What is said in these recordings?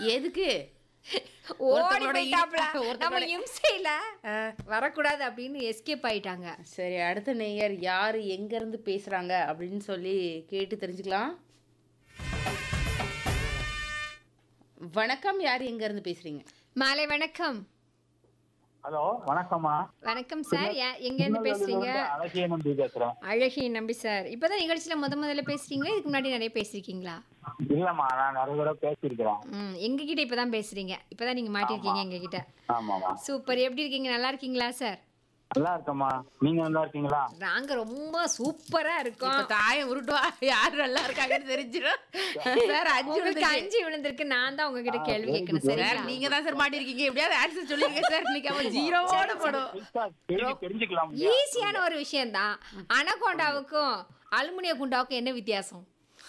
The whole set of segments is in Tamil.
எதுக்கு ஓடி ஒருத்தங்களோட இ- போயிட்டாப்ல நம்ம ஒருத்தங்களோட- இம்சையில ஆ, வரக்கூடாது அப்படின்னு எஸ்கேப் ஆயிட்டாங்க சரி அடுத்த நேயர் யாரு எங்க இருந்து பேசுறாங்க அப்படின்னு சொல்லி கேட்டு தெரிஞ்சுக்கலாம் வணக்கம் யார் எங்க இருந்து பேசுறீங்க மாலை வணக்கம் ஹலோ வணக்கம்மா வணக்கம் சார் யா- எங்க இருந்து பேசுறீங்க அழகிய நம்பி பேசுறேன் அழகி நம்பி சார் இப்பதான் நிகழ்ச்சியில முத முதல்ல பேசுறீங்களா இதுக்கு முன்னாடி நிறைய பேசிருக்கீங்களா இல்லம்மா நான் நிறைய தடவை பேசியிருக்கிறேன் ம் எங்க கிட்ட இப்பதான் பேசுறீங்க இப்பதான் நீங்க மாட்டிருக்கீங்க எங்க கிட்ட ஆமாம்மா சூப்பர் எப்படி இருக்கீங்க நல்லா இருக்கீங்களா சார் நல்லா இருக்கம்மா நீங்க நல்லா இருக்கீங்களா நாங்க ரொம்ப சூப்பரா இப்ப இருக்கோம் தாயை உருட்டுவா யாரு நல்லா இருக்காங்கன்னு தெரிஞ்சிடும் சார் அஞ்சு உங்களுக்கு விழுந்துச்சு. அஞ்சு விழுந்திருக்கு நான் தான் உங்ககிட்ட கேள்வி கேட்கணும் சார் சரிங்களா நீங்க தான் சார் மாட்டிருக்கீங்க எப்படியாவது ஆன்சர் சொல்லிருங்க சார் இன்னைக்கு அவன் ஜீரோவோட போடும் பெருசா தெரிஞ்சு- தெரிஞ்சுக்கலாம் ஈஸியான ஒரு விஷயம் தான் அனகோண்டாவுக்கும் அலுமினிய குண்டாவுக்கும் என்ன வித்தியாசம்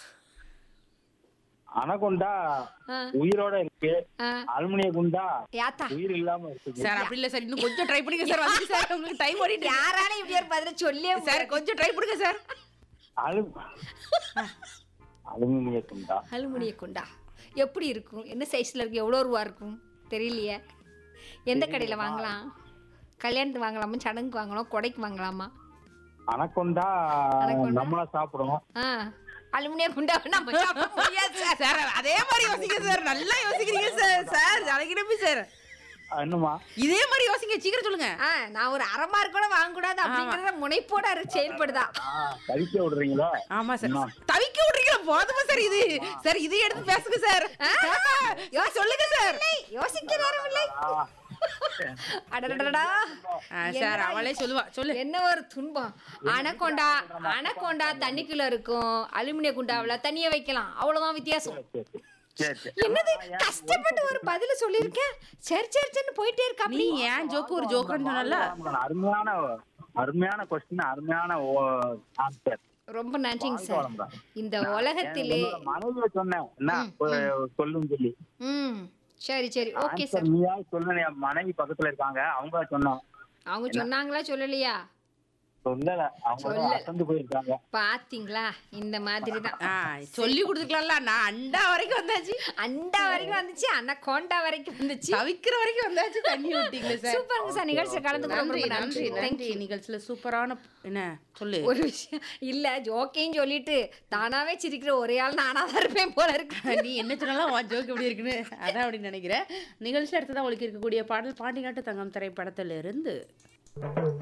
அனகொண்டா ஆ, உயிரோட இருக்கு ஆ, அலுமினிய குண்டா யாத்தா உயிர் இல்லாம இருக்கு சார் அப்படி இல்ல சார் இன்னும் கொஞ்சம் ட்ரை பண்ணுங்க சார் வந்து சார் உங்களுக்கு டைம் ஓடிட்டு இருக்கு. யாரால இப்படி ஒரு பதில சொல்லியே சார் கொஞ்சம் ட்ரை பண்ணுங்க சார் அலு அலுமினிய குண்டா அலுமினிய குண்டா எப்படி இருக்கும் என்ன சைஸ்ல இருக்கு எவ்வளோ ரூபா இருக்கும் தெரியலையே எந்த கடையில் வாங்கலாம் கல்யாணத்துக்கு வாங்கலாமா சடங்குக்கு வாங்கலாம் கொடைக்கு வாங்கலாமா அனகொண்டா அனகொண்டா? நம்மள சாப்பிடுவோம் ஆ அலுமினிய குண்டா நம்ம சாப்பிட முடியாது சார் சார் அதே மாதிரி யோசிங்க சார் நல்லா யோசிக்கிறீங்க சார் சார் அழகி நம்பி சார் என்னமா இதே மாதிரி யோசிங்க சீக்கிரம் சொல்லுங்க ஆ நான் ஒரு அரை மார்க் கூட வாங்கக்கூடாது அப்படிங்கிறத முனைப்போட அது செயல்படுதா கழிக்க விடுறீங்களா ஆமா சார் தவிக்க விடுறீங்களா போதுமா சார் இது சார் இதை எடுத்து பேசுங்க சார் யோ, சொல்லுங்க சார் யோசிக்க நேரம் இல்லை அடடடடா ஆ, சார் அவளே சொல்லுவா சொல்லு என்ன ஒரு துன்பம் அனகொண்டா அனகொண்டா தண்ணிக்குள்ள இருக்கும் அலுமினிய குண்டாவுல தண்ணிய வைக்கலாம் அவ்வளவுதான் வித்தியாசம் சரி சரி சரி என்னது கஷ்டப்பட்டு ஒரு பதில சொல்லியிருக்கேன் சரி சரி சரின்னு போயிட்டே இருக்கா நீ ஏன் ஜோக்கு ஒரு ஜோக்குன்னு சொன்னல அருமையான அருமையான கொஸ்டின் அருமையான ஆன்சர் ரொம்ப நன்றிங்க சார் இந்த உலகத்திலே மனைவிய சொன்னேன் என்ன ஒரு சொல்லுன்னு சொல்லி ம் சரி சரி ஓகே சார் ஆன்சர் நீயா சொல்லு என் மனைவி பக்கத்துல இருக்காங்க அவங்க சொன்னோம் அவங்க சொன்னாங்களா சொல்லலையா சொல்லல அவங்க அசந்து போயிருக்காங்க பாத்தீங்களா இந்த மாதிரி தான் ஆ சொல்லி கொடுத்துக்கலாம்ல நான் அண்டா வரைக்கும் வந்தாச்சு அண்டா வரைக்கும் வந்துச்சு அனகோண்டா வரைக்கும் வந்துச்சு தவிக்கிற வரைக்கும் வந்தாச்சு தண்ணி விட்டீங்களே சார் சூப்பருங்க சார் நிகழ்ச்சியில் கலந்து நன்றி ரொம்ப நன்றி நன்றி நன்றி நிகழ்ச்சியில சூப்பரான என்ன சொல்லு ஒரு விஷயம் இல்ல ஜோக்கையும் சொல்லிட்டு தானாவே சிரிக்கிற ஒரே ஆள் நானா தான் இருப்பேன் போல இருக்கு நீ என்ன சொன்னாலும் உன் ஜோக் எப்படி இருக்குன்னு அதான் அப்படின்னு நினைக்கிறேன் நிகழ்ச்சி அடுத்ததான் உங்களுக்கு இருக்கக்கூடிய பாடல் பாண்டிகாட்டு தங்கம் திரைப்படத்திலிருந்து